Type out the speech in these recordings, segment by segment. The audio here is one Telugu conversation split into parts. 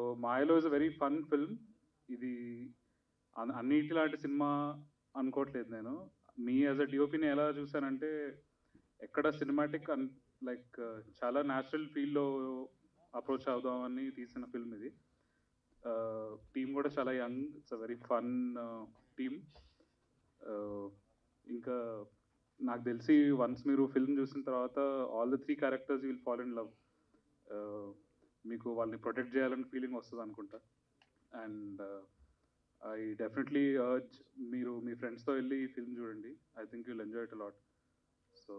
మాయలో is a very fun film ఇది అన్- అన్నిటిలాంటి సినిమా అనుకోవట్లేదు నేను మీ యాజ్ అ డిఓపిని ఎలా చూసానంటే ఎక్కడ సినిమాటిక్ అన్ లైక్ చాలా న్యాచురల్ ఫీల్లో అప్రోచ్ అవుదామని తీసిన ఫిల్మ్ ఇది టీమ్ కూడా చాలా young it's a very fun team ఇంకా నాకు తెలిసి వన్స్ మీరు ఫిల్మ్ చూసిన తర్వాత all the three characters will fall in love మీకు వాళ్ళని ప్రొటెక్ట్ చేయాలని ఫీలింగ్ వస్తుంది అనుకుంటా అండ్ ఐ డెఫినెట్లీ అర్జ్ మీరు మీ ఫ్రెండ్స్తో వెళ్ళి ఈ ఫిల్మ్ చూడండి I think you'll enjoy it lot so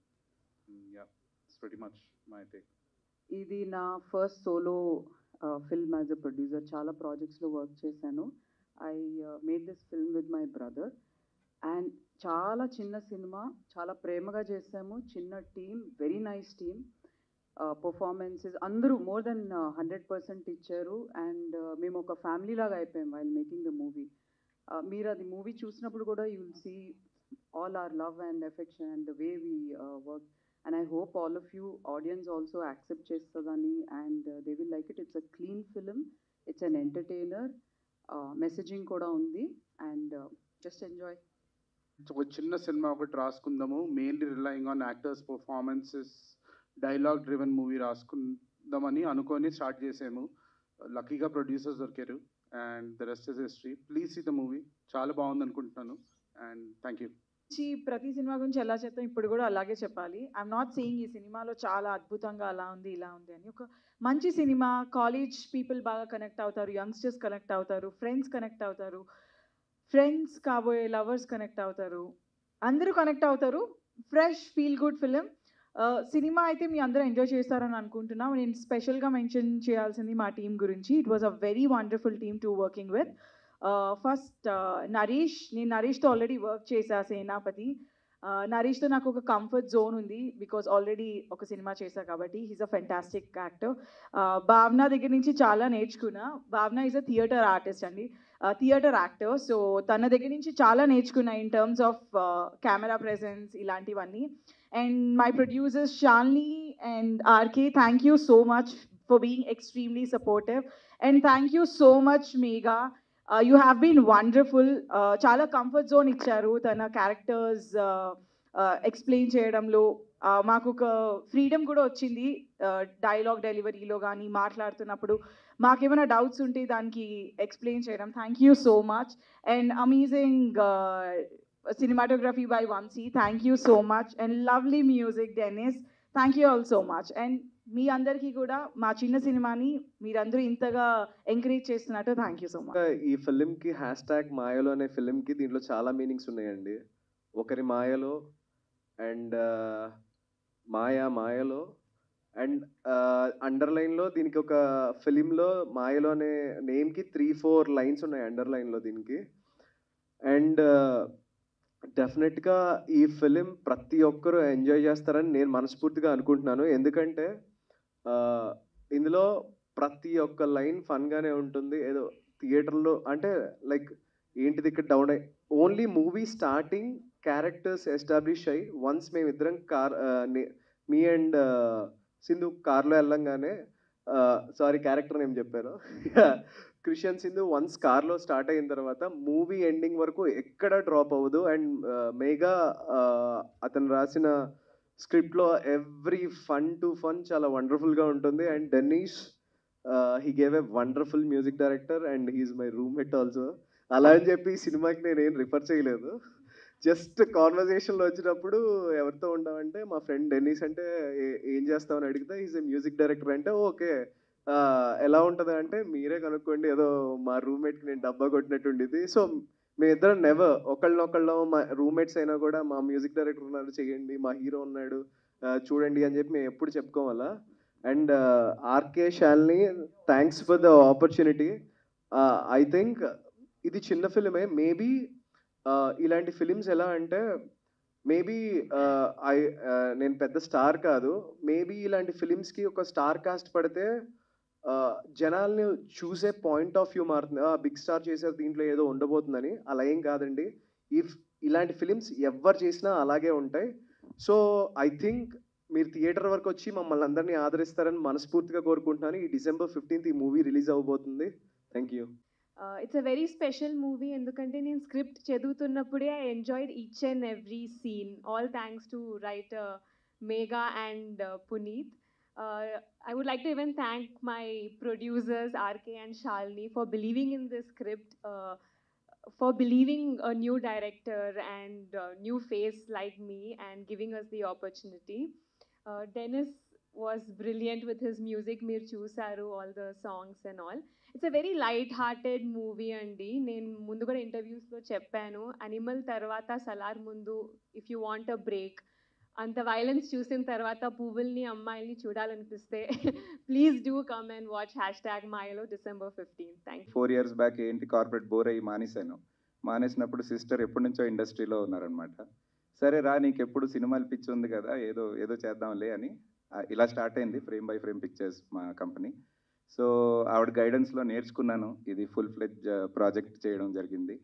ya it's very much my take ఇది నా first solo film as a producer చాలా ప్రాజెక్ట్స్లో వర్క్ చేశాను I made this film with my brother and చాలా చిన్న సినిమా చాలా ప్రేమగా చేసాము చిన్న team very nice team performances అందరూ మోర్ దెన్ హండ్రెడ్ పర్సెంట్ ఇచ్చారు అండ్ మేము ఒక ఫ్యామిలీ లాగా అయిపోయాం వైల్ మేకింగ్ ద మూవీ మీరు అది మూవీ చూసినప్పుడు కూడా you will see all our love and affection and the way we work and I hope all of you audience also accept చేస్తుందని and they will like it it's a clean film it's an entertainer messaging కూడా ఉంది అండ్ జస్ట్ ఎంజాయ్ ఒక చిన్న సినిమా ఒకటి రాసుకుందాము mainly relying on actors performances dialogue driven movie రాసుకుందామని అనుకొని స్టార్ట్ చేసాము లక్కీగా ప్రొడ్యూసర్స్ దొరికారు and the rest is history please see the movie చాలా బాగుంది అనుకుంటున్నాను అండ్ థ్యాంక్ యూ గురించి ప్రతి సినిమా గురించి ఎలా చెప్తాం ఇప్పుడు కూడా అలాగే చెప్పాలి ఐఎమ్ నాట్ సేయింగ్ ఈ సినిమాలో చాలా అద్భుతంగా అలా ఉంది ఇలా ఉంది అని ఒక మంచి సినిమా కాలేజ్ పీపుల్ బాగా కనెక్ట్ అవుతారు యంగ్స్టర్స్ కనెక్ట్ అవుతారు ఫ్రెండ్స్ కనెక్ట్ అవుతారు ఫ్రెండ్స్ కాబోయే లవర్స్ కనెక్ట్ అవుతారు అందరూ కనెక్ట్ అవుతారు fresh feel good film cinema అయితే మీ అందరూ ఎంజాయ్ చేస్తారని అనుకుంటున్నాం నేను స్పెషల్గా మెన్షన్ చేయాల్సింది మా టీం గురించి it was a very wonderful team to working with first Naresh నేను నరీష్తో ఆల్రెడీ వర్క్ చేశా సేనాపతి నరీష్తో నాకు ఒక కంఫర్ట్ జోన్ ఉంది బికాజ్ ఆల్రెడీ ఒక సినిమా చేశా కాబట్టి హీస్ అ ఫెంటాస్టిక్ యాక్టర్ భావన దగ్గర నుంచి చాలా నేర్చుకున్నా Bhavana is a theatre artist అండి థియేటర్ యాక్టర్ సో తన దగ్గర నుంచి చాలా నేర్చుకున్నా in terms of camera presence ఇలాంటివన్నీ and my producers Shalini and RK thank you so much for being extremely supportive and thank you so much Megha you have been wonderful చాలా కంఫర్ట్ జోన్ ఇచ్చారు తన క్యారెక్టర్స్ ఎక్స్ప్లెయిన్ చేయడంలో Uh, మాకు ఒక ఫ్రీడమ్ కూడా వచ్చింది డైలాగ్ డెలివరీలో కానీ మాట్లాడుతున్నప్పుడు మాకేమైనా డౌట్స్ ఉంటే దానికి ఎక్స్ప్లెయిన్ చేయడం thank you so much and amazing cinematography by Vamsi thank you so much and lovely music Dennis thank you all so much and మీ అందరికీ కూడా మా చిన్న సినిమాని మీరందరూ ఇంతగా ఎంకరేజ్ చేస్తున్నట్టు థ్యాంక్ యూ సో మచ్ ఈ ఫిలింకి హ్యాష్ ట్యాగ్ మాయలో అనే ఫిలింకి దీంట్లో చాలా మీనింగ్స్ ఉన్నాయండి ఒకరి మాయలో అండ్ మాయా మాయలో అండ్ అండర్లైన్లో దీనికి ఒక ఫిలింలో మాయలో అనే నేమ్కి త్రీ ఫోర్ లైన్స్ ఉన్నాయి అండర్లైన్లో దీనికి అండ్ డెఫినెట్గా ఈ ఫిలిం ప్రతి ఒక్కరూ ఎంజాయ్ చేస్తారని నేను మనస్ఫూర్తిగా అనుకుంటున్నాను ఎందుకంటే ఆ, ఇందులో ప్రతి ఒక్క లైన్ ఫన్గానే ఉంటుంది ఏదో థియేటర్లో అంటే లైక్ ఏంటిది ఇక్కడ డౌన్ అయ్యి only movie starting characters establish అయ్యి వన్స్ మేమిద్దరం కార్ మీ అండ్ సింధు కార్లో వెళ్ళంగానే సారీ క్యారెక్టర్ నేమ్ చెప్పాను క్రిషియన్ సింధు వన్స్ కార్లో స్టార్ట్ అయిన తర్వాత మూవీ ఎండింగ్ వరకు ఎక్కడ డ్రాప్ అవ్వదు అండ్ మేఘా అతను రాసిన స్క్రిప్ట్లో ఎవ్రీ ఫన్ టు ఫన్ చాలా వండర్ఫుల్గా ఉంటుంది and Dennis he gave a wonderful music director and he's my roommate also అలా అని చెప్పి ఈ సినిమాకి నేను ఏం రిఫర్ చేయలేదు జస్ట్ కాన్వర్జేషన్లో వచ్చినప్పుడు ఎవరితో ఉండమంటే మా ఫ్రెండ్ డెన్నీస్ అంటే "ఏ- ఏం చేస్తామని అడిగితే ఈజ్ ఏ మ్యూజిక్ డైరెక్టర్ అంటే ఓకే ఎలా ఉంటుంది అంటే మీరే కనుక్కోండి ఏదో మా రూమ్మేట్కి నేను డబ్బా కొట్టినట్టు ఉండేది సో మేమిద్దరం నెవర్ ఒకళ్ళనొకళ్ళం మా రూమ్మేట్స్ అయినా కూడా మా మ్యూజిక్ డైరెక్టర్ ఉన్నాడు చేయండి మా హీరో ఉన్నాడు ఆ, చూడండి అని చెప్పి మేము ఎప్పుడు చెప్పుకోవాలా and RK Shalini thanks for the opportunity I think ఇది చిన్న ఫిలిమే మేబీ ఇలాంటి ఫిలిమ్స్ ఎలా అంటే మేబీ ఐ నేను పెద్ద స్టార్ కాదు మేబీ ఇలాంటి ఫిలిమ్స్కి ఒక స్టార్ కాస్ట్ పడితే ఆ, జనాల్ని చూసే పాయింట్ ఆఫ్ వ్యూ మారుతుంది బిగ్ స్టార్ చేశారు దీంట్లో ఏదో ఉండబోతుందని అలా ఏం కాదండి ఇఫ్ ఇలాంటి ఫిలిమ్స్ ఎవరు చేసినా అలాగే ఉంటాయి సో ఐ థింక్ మీరు థియేటర్ వరకు వచ్చి మమ్మల్ని అందరినీ ఆదరిస్తారని మనస్ఫూర్తిగా కోరుకుంటున్నాను ఈ డిసెంబర్ ఫిఫ్టీన్త్ ఈ మూవీ రిలీజ్ అవబోతుంది thank you it's a very special movie ఎందుకంటే నేను స్క్రిప్ట్ చదువుతున్నప్పుడే I enjoyed each and every scene all thanks to writer Megha and Puneeth I would like to even thank my producers RK and Shalini for believing in this script for believing a new director and uh, new face like me and giving us the opportunity. Uh, Dennis was brilliant with his music. Mir చూసారు all the songs and all. It's a very light hearted movie అండి నేను ముందు కూడా ఇంటర్వ్యూస్లో చెప్పాను అనిమల్ తర్వాత సలార్ ముందు if you want a break అంత వైలెన్స్ చూసిన తర్వాత పువ్వుల్ని అమ్మాయిల్ని చూడాలనిపిస్తే please do come and watch hashtag Mayalo December fifteen thank four years back ఏంటి కార్పొరేట్ బోర్ అయ్యి మానేశాను మానేసినప్పుడు సిస్టర్ ఎప్పటి నుంచో ఇండస్ట్రీలో ఉన్నారనమాట సరే రా నీకు ఎప్పుడు సినిమాలు పిచ్చి ఉంది కదా ఏదో ఏదో చేద్దాంలే అని ఆ, ఇలా స్టార్ట్ అయింది ఫ్రేమ్ బై ఫ్రేమ్ పిక్చర్స్ మా కంపెనీ సో ఆవిడ గైడెన్స్లో నేర్చుకున్నాను ఇది ఫుల్ ఫ్లెడ్జ్ ప్రాజెక్ట్ చేయడం జరిగింది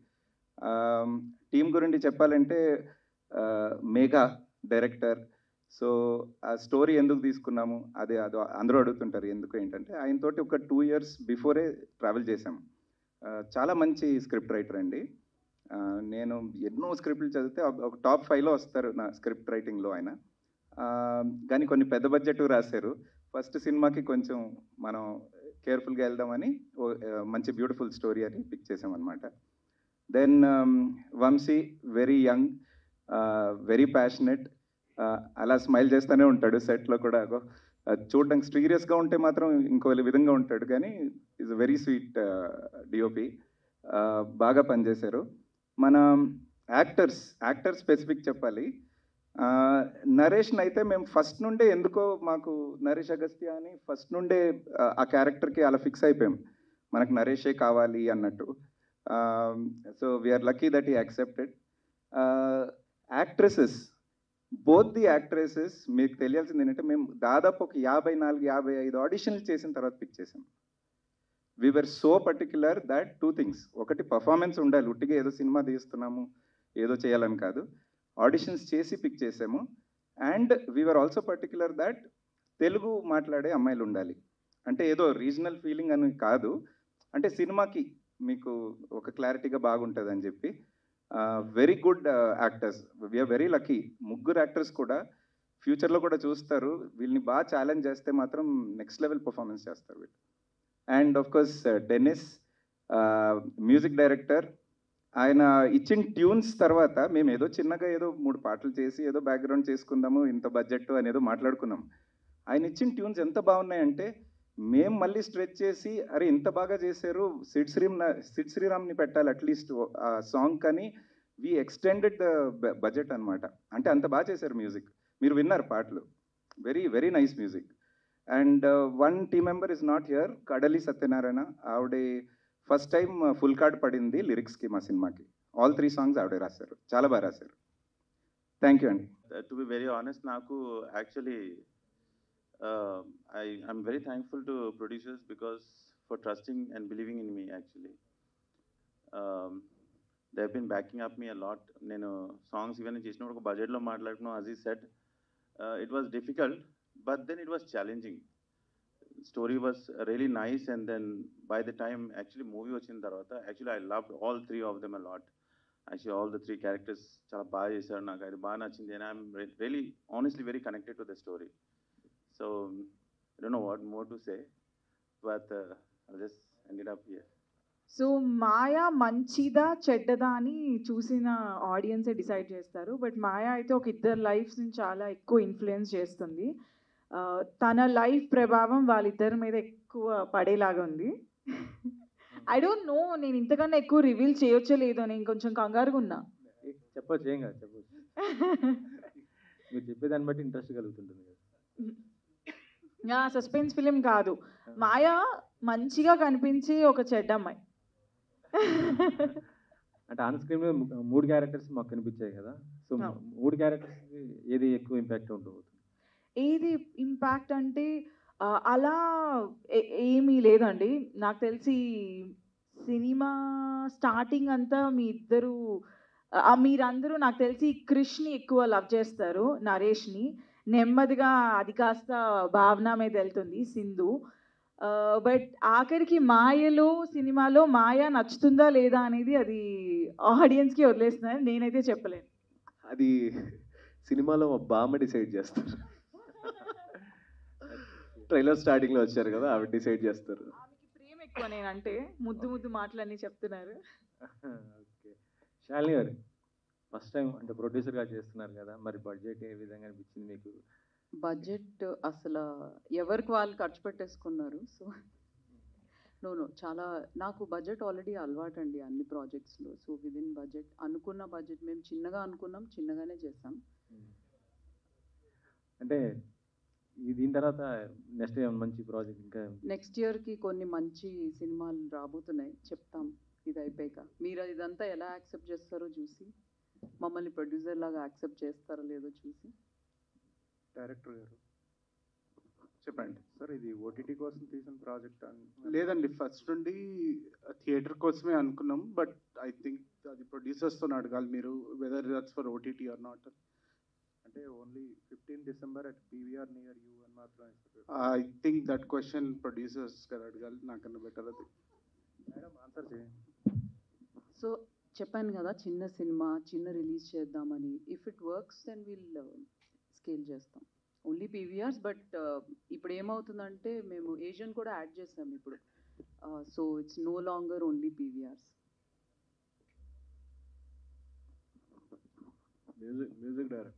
టీం గురించి చెప్పాలంటే ఆ, మేఘా డైరెక్టర్ సో ఆ స్టోరీ ఎందుకు తీసుకున్నాము అదే అదో అందరూ అడుగుతుంటారు ఎందుకు ఏంటంటే ఆయనతోటి ఒక టూ ఇయర్స్ బిఫోరే ట్రావెల్ చేశాం ఆ, చాలా మంచి స్క్రిప్ట్ రైటర్ అండి ఆ, నేను ఎన్నో స్క్రిప్ట్లు చదివితే ఒక- ఒక టాప్ ఫైవ్లో వస్తారు నా స్క్రిప్ట్ రైటింగ్లో ఆయన ఆ, కానీ కొన్ని పెద్ద బడ్జెట్ రాశారు ఫస్ట్ సినిమాకి కొంచెం మనం కేర్ఫుల్గా వెళ్దామని ఓ, ఆ, మంచి బ్యూటిఫుల్ స్టోరీ అని పిక్ చేసాం అనమాట then Vamsi very young very passionate అలా స్మైల్ చేస్తూనే ఉంటాడు సెట్లో కూడా అగో, అది చూడడానికి సీరియస్గా ఉంటే మాత్రం ఇంకో విధంగా ఉంటాడు కానీ ఈజ్ వెరీ స్వీట్ డిఓపి బాగా పనిచేశారు మన యాక్టర్స్ యాక్టర్ స్పెసిఫిక్ చెప్పాలి ఆ, నరేష్ని అయితే మేము ఫస్ట్ నుండే ఎందుకో మాకు నరేష్ అగస్త్య అని ఫస్ట్ నుండే ఆ, ఆ క్యారెక్టర్కి అలా ఫిక్స్ అయిపోయాం మనకు నరేషే కావాలి అన్నట్టు సో వీఆర్ లక్కీ దట్ ఈ accepted actresses both the actresses మీకు తెలియాల్సింది ఏంటంటే మేము దాదాపు ఒక యాభై నాలుగు యాభై ఐదు ఆడిషన్లు చేసిన తర్వాత పిక్ చేసాం we're so particular that two things ఒకటి పర్ఫార్మెన్స్ ఉండాలి ఉట్టిగా ఏదో సినిమా తీస్తున్నాము ఏదో చేయాలని కాదు ఆడిషన్స్ చేసి పిక్ చేసాము and we're also particular that Telugu మాట్లాడే అమ్మాయిలు ఉండాలి అంటే ఏదో రీజనల్ ఫీలింగ్ అని కాదు అంటే సినిమాకి మీకు ఒక క్లారిటీగా బాగుంటుంది అని చెప్పి very good actors we're very lucky ముగ్గురు యాక్టర్స్ కూడా ఫ్యూచర్లో కూడా చూస్తారు వీళ్ళని బాగా ఛాలెంజ్ చేస్తే మాత్రం నెక్స్ట్ లెవెల్ పర్ఫార్మెన్స్ చేస్తారు వీళ్ళు and of course Dennis music director ఆయన ఇచ్చిన ట్యూన్స్ తర్వాత మేము ఏదో చిన్నగా ఏదో మూడు పాటలు చేసి ఏదో బ్యాక్గ్రౌండ్ చేసుకుందాము ఇంత బడ్జెట్ అనేదో మాట్లాడుకున్నాం ఆయన ఇచ్చిన ట్యూన్స్ ఎంత బాగున్నాయంటే మేము మళ్ళీ స్ట్రెచ్ చేసి అరే ఇంత బాగా చేశారు సిడ్ శ్రీమ్ సిడ్ శ్రీరామ్ని పెట్టాలి అట్లీస్ట్ ఆ సాంగ్ కానీ వి ఎక్స్టెండెడ్ ద బడ్జెట్ అనమాట అంటే అంత బాగా చేశారు మ్యూజిక్ మీరు విన్నారు పాటలు very very nice music and one team member is not here Kadali Satyanarayana ఆవిడ ఫస్ట్ టైం ఫుల్ కార్డ్ పడింది లిరిక్స్కి మా సినిమాకి ఆల్ త్రీ సాంగ్స్ ఆవిడే రాశారు చాలా బాగా రాశారు థ్యాంక్ యూ అండి టు బి వెరీ ఆనెస్ట్ నాకు actually I I'm very thankful to producers because for trusting and believing in me actually they have been backing up me a lot నేను సాంగ్స్ ఇవన్నీ చేసినప్పుడు ఒక బడ్జెట్లో మాట్లాడుకున్నాం అజీజ్ set it was difficult but then it was challenging story was really nice and then by the time actually movie వచ్చిన తర్వాత actually I love all three of them a lot actually all the three characters చాలా బాగా చేశారు నాకు అది బాగా నచ్చింది and I'm really honestly very connected to the story so I don't know what more to say but just ended up here so Maya మంచిదా చెడ్డదా అని చూసిన ఆడియన్సే డిసైడ్ చేస్తారు బట్ మాయా అయితే ఒక ఇద్దరు లైఫ్స్ని చాలా ఎక్కువ ఇన్ఫ్లుయెన్స్ చేస్తుంది ఆ, తన లైఫ్ ప్రభావం వాళ్ళిద్దరి మీద ఎక్కువ పడేలాగా ఉంది ఐ డోంట్ నో నేను ఇంతకన్నా ఎక్కువ రివీల్ చేయొచ్చో లేదో నేను కొంచెం కంగారుగా ఉన్నా చెప్పొచ్చు ఏం కాదు చెప్పొచ్చు మీరు చెప్పేదాన్ని బట్టి ఇంట్రెస్ట్ కలుగుతుంటుంది కదా సస్పెన్స్ ఫిలిం కాదు మాయా మంచిగా కనిపించే ఒక చెడ్డ అమ్మాయి అంటే ఆన్ స్క్రీన్ మీద ము- మూడు క్యారెక్టర్స్ మాకు కనిపించాయి కదా సో అవును. మూడు క్యారెక్టర్స్ ఏది ఎక్కువ ఇంపాక్ట్ ఉంటుంది ఏది ఇంపాక్ట్ అంటే ఆ, అలా ఏ- ఏమీ లేదండి నాకు తెలిసి సినిమా స్టార్టింగ్ అంతా మీ ఇద్దరు ఆ, మీరందరూ నాకు తెలిసి క్రిష్ని ఎక్కువ లవ్ చేస్తారు నరేష్ని నెమ్మదిగా అది కాస్త భావన మీద వెళ్తుంది సింధు బట్ ఆఖరికి మాయలో సినిమాలో మాయ నచ్చుతుందా లేదా అనేది అది ఆడియన్స్కి వదిలేస్తున్నారు నేనైతే చెప్పలేను అది సినిమాలో మా బామ్మ డిసైడ్ చేస్తారు ట్రైలర్ స్టార్టింగ్లో వచ్చారు కదా ఆవిడ డిసైడ్ చేస్తారు ఆమెకి ప్రేమ ఎక్కువ నేనంటే ముద్దు ముద్దు మాటలన్నీ చెప్తున్నారు ఓకే శాలిని గారు ఫస్ట్ టైం అంటే ప్రొడ్యూసర్గా చేస్తున్నారు కదా మరి బడ్జెట్ ఏ విధంగా అనిపించింది మీకు బడ్జెట్ అసలు ఎవరికి వాళ్ళు ఖర్చు పెట్టేసుకున్నారు సో నో నో చాలా నాకు బడ్జెట్ ఆల్రెడీ అలవాటు అండి అన్ని ప్రాజెక్ట్స్లో సో విదిన్ బడ్జెట్ అనుకున్న బడ్జెట్ మేము చిన్నగా అనుకున్నాం చిన్నగానే చేసాం అంటే ఈ దీని తర్వాత నెక్స్ట్ ఏమైనా మంచి ప్రాజెక్ట్ ఇంకా నెక్స్ట్ ఇయర్కి కొన్ని మంచి సినిమాలు రాబోతున్నాయి చెప్తాం ఇది అయిపోయాక మీరు ఇదంతా ఎలా యాక్సెప్ట్ చేస్తారో చూసి మమ్మల్ని ప్రొడ్యూసర్ లాగా యాక్సెప్ట్ చేస్తారో లేదో చూసి డైరెక్టర్ గారు చెప్పండి సార్ ఇది ఓటీటీ కోసం తీసిన ప్రాజెక్ట్ లేదండి ఫస్ట్ నుండి థియేటర్ కోసమే అనుకున్నాం బట్ ఐ థింక్ అది ప్రొడ్యూసర్స్తో అడగాలి మీరు whether that's for OTT or not అంటే only fifteen December at PVR near you అని మాత్రమే I think that question producers గారు అడగాలి నాకన్నా బెటర్ అది మేడం ఆన్సర్ చేయండి సో చెప్పాను కదా చిన్న సినిమా చిన్న రిలీజ్ చేద్దామని if it works then will scale చేస్తాం ఓన్లీ పీవీఆర్స్ బట్ ఇప్పుడు ఏమవుతుందంటే మేము ఏషియన్ కూడా యాడ్ చేసాం ఇప్పుడు so it's no longer only PVRs music music director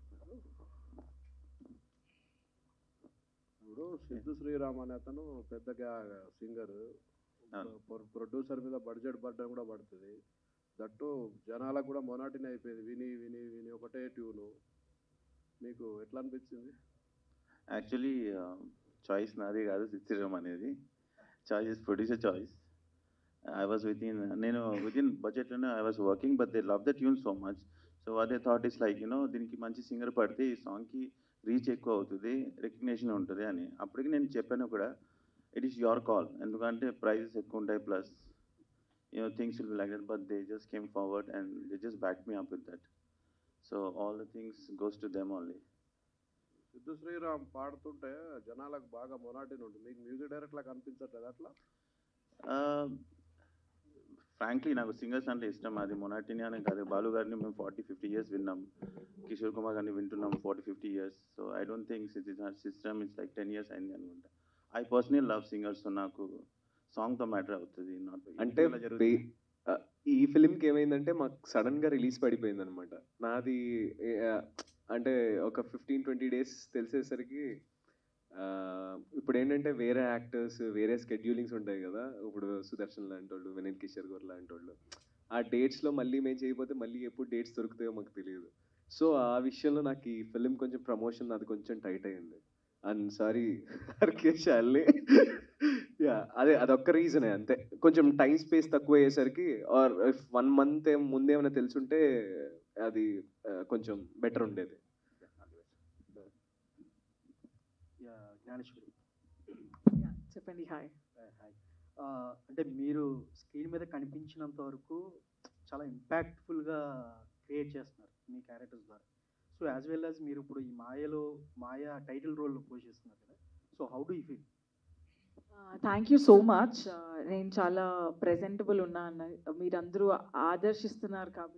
ఇప్పుడు సిద్ధు శ్రీరామ్ అనే అతను పెద్దగా సింగర్ ప్రొడ్యూసర్ మీద బడ్జెట్ బడ్డం కూడా పడుతుంది దట్టు జనాలకు కూడా మొనాటిని అయిపోయింది విని విని విని ఒకటే ట్యూను మీకు ఎట్లా అనిపించింది యాక్చువల్లీ చాయిస్ నాది కాదు సిత్తిరం అనేది choice is producer choice I was with in నేను విత్ ఇన్ బడ్జెట్లోనే I was working but they love the tune so much so అదే థాట్ ఇస్ లైక్ యూనో దీనికి మంచి సింగర్ పడితే ఈ సాంగ్కి రీచ్ ఎక్కువ అవుతుంది రికగ్నేషన్ ఉంటుంది అని అప్పటికి నేను చెప్పాను కూడా ఇట్ ఈస్ యువర్ కాల్ ఎందుకంటే ప్రైజెస్ ఎక్కువ ఉంటాయి plus you know things will be like that but they just came forward and they just back me up with that so all the things goes to them only Siddhu Sriram పాడుతుంటే జనాలకు బాగా మొనాటిని ఉంటుంది మీకు మ్యూజిక్ డైరెక్ట్ లాగా అనిపించట్లేదు అట్లా ఫ్రాంక్లీ నాకు సింగర్స్ అంటే ఇష్టం అది మొనాటిని అనే కాదు బాలు గారిని మేము ఫార్టీ ఫిఫ్టీ ఇయర్స్ విన్నాం కిషోర్ కుమార్ గారిని వింటున్నాం forty fifty years so I don't think it is system it's like ten years అయింది అనుకుంటా ఐ పర్సనల్ లవ్ సింగర్స్ నాకు సాంగ్తో మ్యాటర్ అవుతుంది నాట్ అంటే బే- ఆ, ఈ ఫిలింకి ఏమైందంటే మాకు సడన్గా రిలీజ్ పడిపోయింది అనమాట నాది ఏ, ఆ, అంటే ఒక ఫిఫ్టీన్ ట్వంటీ డేస్ తెలిసేసరికి ఆ, ఇప్పుడు ఏంటంటే వేరే యాక్టర్స్ వేరే స్కెడ్యూలింగ్స్ ఉంటాయి కదా ఇప్పుడు సుదర్శన్ లాంటి వాళ్ళు వినయ్ కిషోర్ గోర్ లాంటి వాళ్ళు ఆ డేట్స్లో మళ్ళీ మేము చేయకపోతే మళ్ళీ ఎప్పుడు డేట్స్ దొరుకుతాయో మాకు తెలియదు సో ఆ విషయంలో నాకు ఈ ఫిలిం కొంచెం ప్రమోషన్ అది కొంచెం టైట్ అయింది అండ్ సారీ అర్కేషాల్ని యా అదే అదొక్క రీజనే అంతే కొంచెం టైం స్పేస్ తక్కువ అయ్యేసరికి ఆర్ ఇఫ్ వన్ మంత్ ఏం ముందేమైనా తెలుసుంటే అది ఆ, కొంచెం బెటర్ ఉండేది యా, జ్ఞానేశ్వరి చెప్పండి హాయ్ హాయ్ అంటే మీరు స్క్రీన్ మీద కనిపించినంత వరకు చాలా ఇంపాక్ట్ఫుల్గా క్రియేట్ చేస్తున్నారు మీ క్యారెక్టర్స్ ద్వారా సో యాజ్ వెల్ యాజ్ మీరు ఇప్పుడు ఈ మాయలో మాయ టైటిల్ రోల్లో పోషిస్తున్నారు కదా so how do you feel thank you so much నేను చాలా ప్రెజెంటబుల్ ఉన్నా అన్న మీరందరూ ఆదర్శిస్తున్నారు కాబట్టి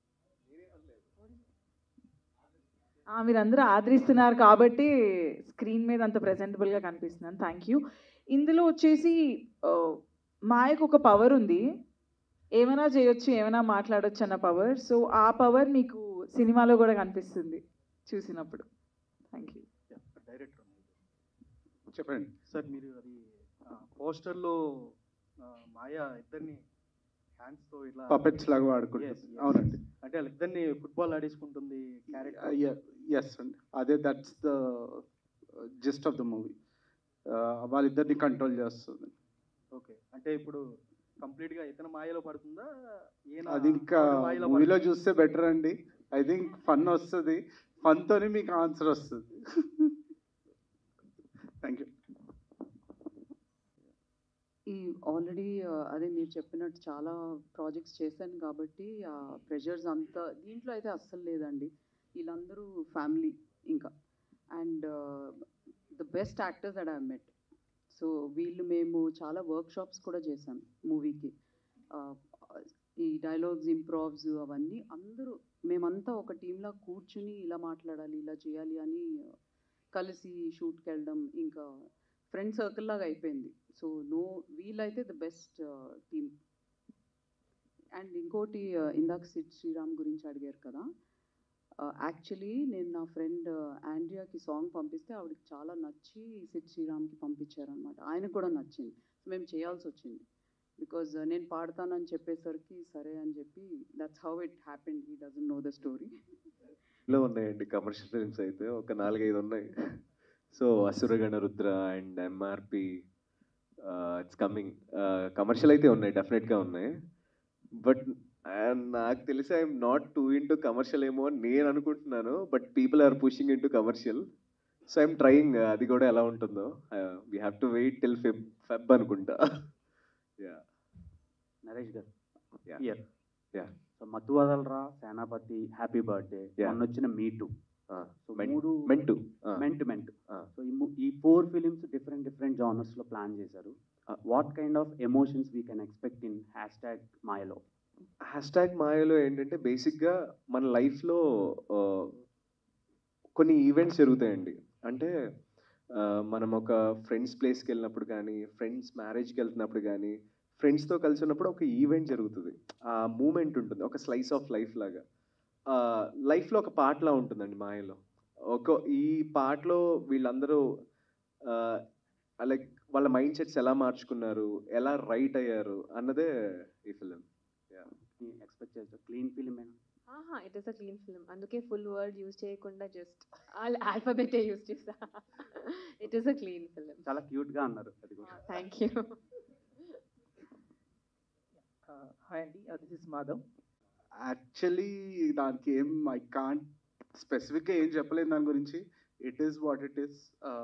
ఆ, మీరందరూ ఆదరిస్తున్నారు కాబట్టి స్క్రీన్ మీద అంత ప్రెజెంటబుల్గా కనిపిస్తున్నాను థ్యాంక్ యూ ఇందులో వచ్చేసి ఆ, మాయకు ఒక పవర్ ఉంది ఏమైనా చేయొచ్చు ఏమైనా మాట్లాడొచ్చు అన్న పవర్ సో ఆ పవర్ మీకు సినిమాలో కూడా కనిపిస్తుంది చూసినప్పుడు థ్యాంక్ యూ డైరెక్టర్ చెప్పండి సార్ మీరు అది పోస్టర్లో మాయ ఇద్దరిని హ్యాండ్స్తో ఇట్లా పపెట్స్ లాగా వాడుకుంటుంది Yes, yes. అవునండి అంటే వాళ్ళిద్దరిని ఫుట్బాల్ ఆడేసుకుంటుంది క్యారెక్టర్ ఎస్ అండి అదే that's the gist of the movie వాళ్ళిద్దరిని కంట్రోల్ చేస్తుంది ఓకే అంటే ఇప్పుడు కంప్లీట్ గా ఇతను మాయలో పడుతుందా ఈయన అది ఇంకా ఆవిడ మాయలో మూవీలో పడుతుందా? చూస్తే బెటర్ అండి ఐ థింక్ ఫన్ వస్తుంది ఫన్తోనే మీకు ఆన్సర్ వస్తుంది థ్యాంక్ యూ ఈ ఆల్రెడీ అదే మీరు చెప్పినట్టు చాలా ప్రాజెక్ట్స్ చేశాను కాబట్టి ఆ ప్రెషర్స్ అంతా దీంట్లో అయితే అస్సలు లేదండి వీళ్ళందరూ ఫ్యామిలీ ఇంకా and the best actors that I met so వీళ్ళు మేము చాలా వర్క్ షాప్స్ కూడా చేశాం మూవీకి ఈ డైలాగ్స్ ఇంప్రావ్స్ అవన్నీ అందరూ మేమంతా ఒక టీంలా కూర్చుని ఇలా మాట్లాడాలి ఇలా చేయాలి అని కలిసి షూట్కి వెళ్ళడం ఇంకా ఫ్రెండ్ సర్కిల్ లాగా అయిపోయింది సో నో వీళ్ళైతే ద బెస్ట్ టీమ్ అండ్ ఇంకోటి uh, ఇందాక సిద్ శ్రీరామ్ గురించి అడిగారు కదా యాక్చువల్లీ నేను నా ఫ్రెండ్ ఆండ్రియాకి సాంగ్ పంపిస్తే ఆవిడకి చాలా నచ్చి సిద్ శ్రీరామ్కి పంపించారనమాట ఆయనకు కూడా నచ్చింది మేము చేయాల్సి వచ్చింది బికాజ్ నేను పాడతానని చెప్పేసరికి సరే అని చెప్పి that's how it happened he doesn't know the story లో ఉన్నాయండి కమర్షియల్ ఫిల్మ్స్ అయితే ఒక నాలుగైదు ఉన్నాయి so Asuragana Rudra and MRP it's coming commercial అయితే ఉన్నాయి డెఫినెట్గా ఉన్నాయి బట్ నాకు తెలిసి I'm not too into commercial ఏమో అని నేను అనుకుంటున్నాను but people are pushing into commercial so I'm trying అది కూడా ఎలా ఉంటుందో we have to wait till Feb Feb అనుకుంటా యా నరేష్ గారు Yeah. Year Yeah. సో మత్తు వదలరా సేనాపతి హ్యాపీ బర్త్డే Yeah. మొన్న వచ్చిన మీటు సో Men- మూడు Mentu. Ah. మెంట్ మెంట్ Ah. సో ఈ ము- ఈ four films different different genres లో ప్లాన్ చేశారు what kind of emotions we can expect in hashtag Mayalo hashtag Mayalo ఏంటంటే బేసిక్గా మన లైఫ్లో కొన్ని ఈవెంట్స్ జరుగుతాయండి అంటే ఆ, మనం ఒక ఫ్రెండ్స్ ప్లేస్కి వెళ్ళినప్పుడు కానీ ఫ్రెండ్స్ మ్యారేజ్కి వెళ్తున్నప్పుడు కానీ ఫ్రెండ్స్తో కలిసి ఉన్నప్పుడు ఒక ఈవెంట్ జరుగుతుంది ఆ మూమెంట్ ఉంటుంది ఒక స్లైస్ ఆఫ్ లైఫ్ లాగా లైఫ్లో ఒక పాటలా ఉంటుందండి మాయలో ఒక ఈ పాటలో వీళ్ళందరూ లైక్ వాళ్ళ మైండ్ సెట్స్ ఎలా మార్చుకున్నారు ఎలా రైట్ అయ్యారు అన్నదే ఈ ఫిలిం ఎక్స్పెక్ట్ చేస్తారు క్లీన్ ఫిలిం ఆహా it is a clean film అందుకే ఫుల్ వర్డ్ యూజ్ చేయకుండా జస్ట్ ఆల్ఫాబెటే యూజ్ చేసా it is a clean film చాలా క్యూట్ గా అన్నారు అది కూడా థ్యాంక్ యూ హాయ్ అండి దిస్ ఇస్ మాధవ్ యాక్చువల్లీ దానికి ఏం ఐ కాంట్ స్పెసిఫిక్గా ఏం చెప్పలేను దాని గురించి it is what it is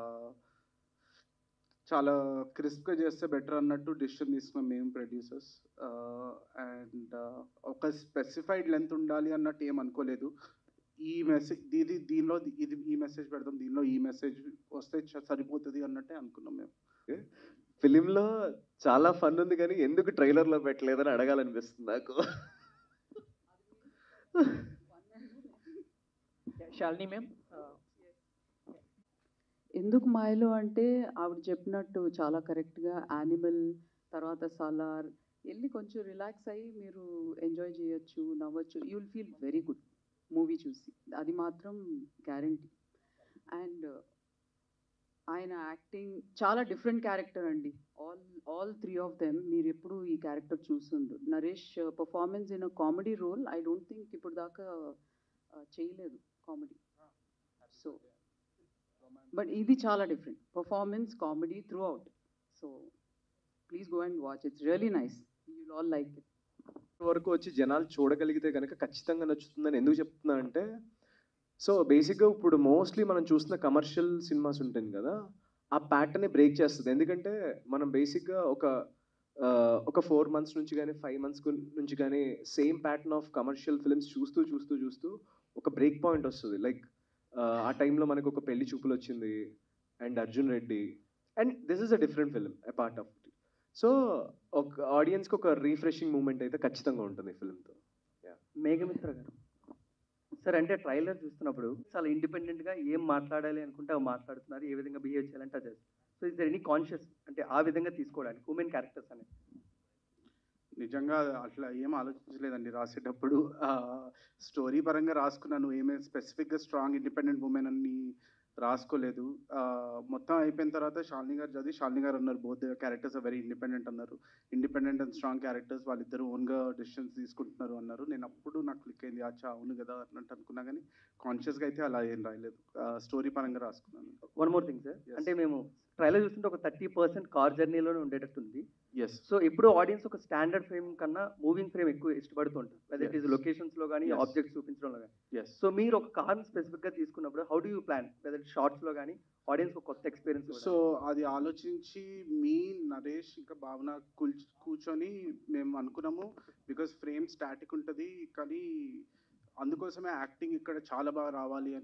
చాలా క్రిస్ప్గా చేస్తే బెటర్ అన్నట్టు డిసిషన్ తీసుకున్నాం మేము ప్రొడ్యూసర్స్ అండ్ ఒక స్పెసిఫైడ్ లెంత్ ఉండాలి అన్నట్టు ఏం అనుకోలేదు ఈ మెసేజ్ ఇది దీనిలో ఇది ఈ మెసేజ్ పెడదాం దీనిలో ఈ మెసేజ్ వస్తే చ- సరిపోతుంది అన్నట్టే అనుకున్నాం మేము ఫిలింలో చాలా ఫన్ ఉంది కానీ ఎందుకు ట్రైలర్లో పెట్టలేదని అడగాలనిపిస్తుంది నాకు శాలిని మ్యామ్ ఎందుకు మాయలో అంటే ఆవిడ చెప్పినట్టు చాలా కరెక్ట్గా యానిమల్ తర్వాత సలార్ వెళ్ళి కొంచెం రిలాక్స్ అయ్యి మీరు ఎంజాయ్ చేయొచ్చు నవ్వచ్చు you will feel very good movie చూసి అది మాత్రం గ్యారంటీ అండ్ ఆయన యాక్టింగ్ చాలా డిఫరెంట్ క్యారెక్టర్ అండి all all three of them మీరు ఎప్పుడు ఈ క్యారెక్టర్ చూస్తుండ్రు Naresh performance in a comedy role I don't think ఇప్పుడు దాకా uh, చేయలేదు కామెడీ సో బట్ ఇది చాలా different performance comedy throughout so please go and watch it's really nice you all like it వరకు వచ్చి జనాలు చూడగలిగితే కనుక ఖచ్చితంగా నచ్చుతుందని ఎందుకు చెప్తున్నా అంటే సో బేసిక్గా ఇప్పుడు మోస్ట్లీ మనం చూస్తున్న కమర్షియల్ సినిమాస్ ఉంటుంది కదా ఆ ప్యాటర్నే బ్రేక్ చేస్తుంది ఎందుకంటే మనం బేసిక్గా ఒక ఆ, ఒక ఫోర్ మంత్స్ నుంచి కానీ ఫైవ్ మంత్స్ నుంచి కానీ same pattern of commercial films చూస్తూ చూస్తూ చూస్తూ ఒక బ్రేక్ పాయింట్ వస్తుంది లైక్ ఆ టైంలో మనకు ఒక పెళ్లి చూపులు వచ్చింది and Arjun Reddy and this is a different film a part of it so ఒక ఆడియన్స్కి ఒక రీఫ్రెషింగ్ మూమెంట్ అయితే ఖచ్చితంగా ఉంటుంది ఫిల్మ్తో మేఘమిత్ర గారు సార్ అంటే ట్రైలర్ చూస్తున్నప్పుడు చాలా ఇండిపెండెంట్గా ఏం మాట్లాడాలి అనుకుంటే అవి మాట్లాడుతున్నారు ఏ విధంగా బిహేవ్ చేయాలంటే అది so is there any conscious అంటే ఆ విధంగా తీసుకోవడానికి ఉమెన్ క్యారెక్టర్స్ అనేది నిజంగా అట్లా ఏం ఆలోచించలేదండి రాసేటప్పుడు స్టోరీ పరంగా రాసుకున్నాను ఏమే స్పెసిఫిక్గా స్ట్రాంగ్ ఇండిపెండెంట్ ఉమెన్ అని రాసుకోలేదు ఆ, మొత్తం అయిపోయిన తర్వాత శాలిని గారు చదివి శాలిని గారు అన్నారు బోత్ క్యారెక్టర్స్ వెరీ ఇండిపెండెంట్ అన్నారు ఇండిపెండెంట్ అండ్ స్ట్రాంగ్ క్యారెక్టర్స్ వాళ్ళిద్దరు ఓన్గా డెసిషన్స్ తీసుకుంటున్నారు అన్నారు నేను అప్పుడు నాకు క్లిక్ అయింది అచ్చా అవును కదా అన్నట్టు అనుకున్నా కానీ కాన్షియస్గా అయితే అలా ఏం రాయలేదు స్టోరీ పరంగా రాసుకున్నాను వన్ మోర్ థింగ్ సార్ అంటే మేము ట్రైలర్ చూస్తుంటే ఒక థర్టీ పర్సెంట్ కార్ జర్నీలోనే ఉండేటట్టుంది ఎస్ సో ఎప్పుడు ఆడియన్స్ ఒక స్టాండర్డ్ ఫ్రేమ్ కన్నా మూవింగ్ ఫ్రేమ్ ఎక్కువ ఇష్టపడుతుంటారు whether it is Yes. Locations లో కానీ Yes. ఆబ్జెక్ట్స్ చూపించడంలో కానీ ఎస్ సో మీరు ఒక కార్ స్పెసిఫిక్ గా తీసుకున్నప్పుడు how do you plan whether shorts లో కానీ ఆడియన్స్ ఒక కొత్త ఎక్స్పీరియన్స్ సో అది ఆలోచించి మీ నరేష్ ఇంకా భావన కూల్ కూర్చొని మేము అనుకున్నాము బికాస్ ఫ్రేమ్ స్టాటిక్ ఉంటుంది కానీ అందుకోసమే యాక్టింగ్ ఇక్కడ చాలా బాగా రావాలి అని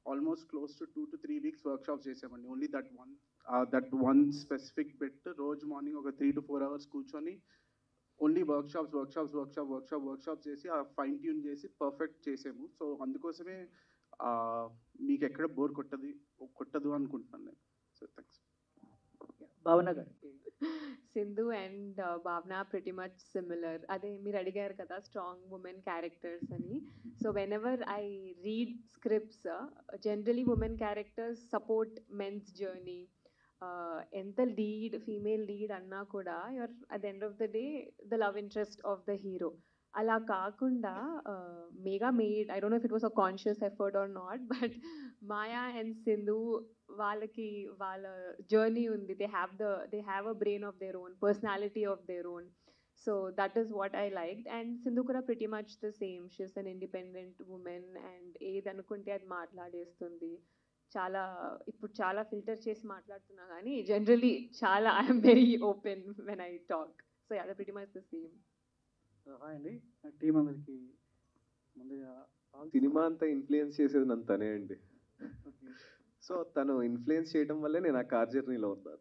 almost close to two to three weeks workshops చేసామండి only that one that one specific బెట్ రోజు మార్నింగ్ ఒక త్రీ టు ఫోర్ అవర్స్ కూర్చొని only workshops workshops workshop workshop workshop చేసి ఆ ఫైన్ ట్యూన్ చేసి పర్ఫెక్ట్ చేసాము సో అందుకోసమే ఆ, మీకు ఎక్కడ బోర్ కొట్టది కొట్టదు అనుకుంటున్నాను నేను so thanks Bhavana garu Sindhu and Bhavana pretty much similar అదే మీరు అడిగారు కదా స్ట్రాంగ్ ఉమెన్ క్యారెక్టర్స్ అని so whenever I read scripts generally women characters support men's journey ఎంత లీడ్ ఫీమేల్ లీడ్ అన్నా కూడా your at the end of the day the love interest of the hero అలా కాకుండా మేగా made I don't know if it was a conscious effort or not but Maya and Sindhu వాళ్ళకి వాళ్ళ జర్నీ ఉంది they have the they have a brain of their own personality of their own so that is what I like and Sindhu కూడా pretty much the same she's an independent women and ఏది అనుకుంటే అది మాట్లాడేస్తుంది చాలా ఇప్పుడు చాలా ఫిల్టర్ చేసి మాట్లాడుతున్నా కానీ జనరలీ చాలా I'm very open when I talk so అదే pretty much the same hi అండి టీం అందరికి ముందుగా all- సినిమా అంతా ఇన్ఫ్లుయెన్స్ చేసేది నన్ను తనే అండి సో తను ఇన్ఫ్లుయెన్స్ చేయడం వల్లే నేను ఆ కార్ జర్నీలో ఉన్నాను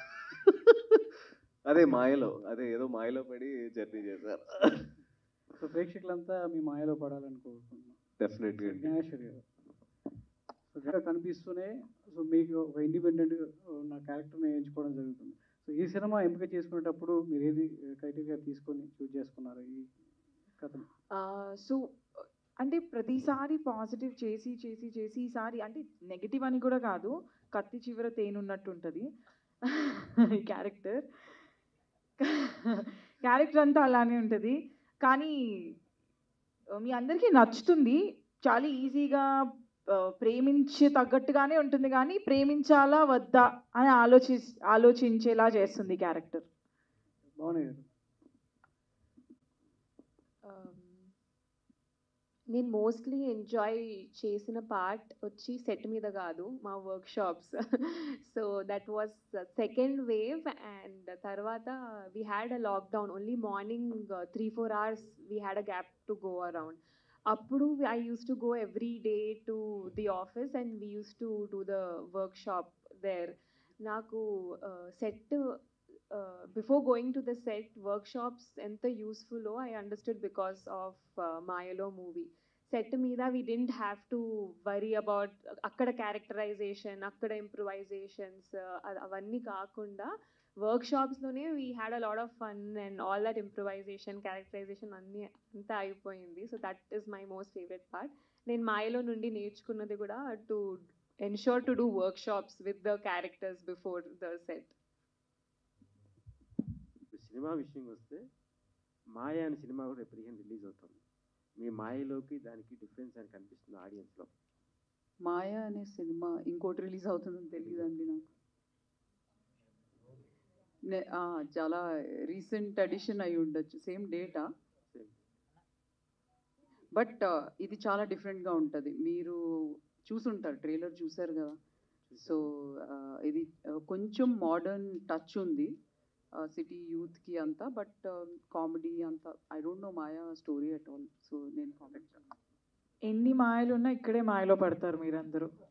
అదే మాయలో అదే ఏదో మాయలో పడి జర్నీ చేశారు సో ప్రేక్షకులంతా మీ మాయలో పడాలని కోరుకుంటున్నాం డెఫినెట్గా అండి జ్ఞానేశ్వరి గారు సో జగన్ కనిపిస్తూనే సో మీకు ఒక ఇండిపెండెంట్ నా క్యారెక్టర్ని ఎంచుకోవడం జరుగుతుంది సో ఈ సినిమా ఎంపిక చేసుకునేటప్పుడు మీరు ఏది క్రైటీరియా తీసుకొని చూజ్ చేసుకున్నారు ఈ కథను సో అంటే ప్రతిసారి పాజిటివ్ చేసి చేసి చేసి ఈసారి అంటే నెగిటివ్ అని కూడా కాదు కత్తి చివర తేనున్నట్టు ఉంటుంది ఈ క్యారెక్టర్ క్యారెక్టర్ అంతా అలానే ఉంటుంది కానీ ఆ, మీ అందరికీ నచ్చుతుంది చాలా ఈజీగా ఆ, ప్రేమించి తగ్గట్టుగానే ఉంటుంది కానీ ప్రేమించాలా వద్దా అని ఆలోచి ఆలోచించేలా చేస్తుంది క్యారెక్టర్ బాగున్నాయి గారు నేను మోస్ట్లీ ఎంజాయ్ చేసిన పార్ట్ వచ్చి సెట్ మీద కాదు మా workshops so that was second wave and తర్వాత we had a lockdown only morning three four hours we had a gap to go around అప్పుడు I use to go every day to the office and we use to do the workshop షాప్ దేర్ నాకు set before going to the set workshops ఎంత యూస్ఫుల్లో ఐ అండర్స్టూడ్ బికాస్ ఆఫ్ మాయలో మూవీ సెట్ మీద we didn't have to worry about అక్కడ క్యారెక్టరైజేషన్ అక్కడ ఇంప్రూవైజేషన్స్ అవన్నీ కాకుండా వర్క్ షాప్స్లోనే we had a lot of fun and all that improvisation characterization అన్నీ అంతా అయిపోయింది so that is my most favourite part నేను మాయలో నుండి నేర్చుకున్నది కూడా to ensure to do workshops with the characters before the set ఇప్పుడు సినిమా విషయం వస్తే మాయ అనే సినిమా కూడా రేపు పదిహేను రిలీజ్ అవుతుంది మీ మాయలోకి దానికి డిఫరెన్స్ అని కనిపిస్తుంది ఆడియన్స్లో మాయ అనే సినిమా ఇంకోటి రిలీజ్ అవుతుందని తెలియదండి నాకు నే- ఆ, చాలా రీసెంట్ అడిషన్ అయి ఉండొచ్చు సేమ్ డేటా బట్ ఇది చాలా డిఫరెంట్గా ఉంటుంది మీరు చూసుంటారు ట్రైలర్ చూసారు కదా సో ఇది ఆ, కొంచెం మోడర్న్ టచ్ ఉంది సిటీ యూత్కి అంతా బట్ కామెడీ అంతా I don't know Maya story at all so నేను కామెంట్ ఎన్ని మాయలు ఉన్నా ఇక్కడే మాయలో పడతారు మీరందరూ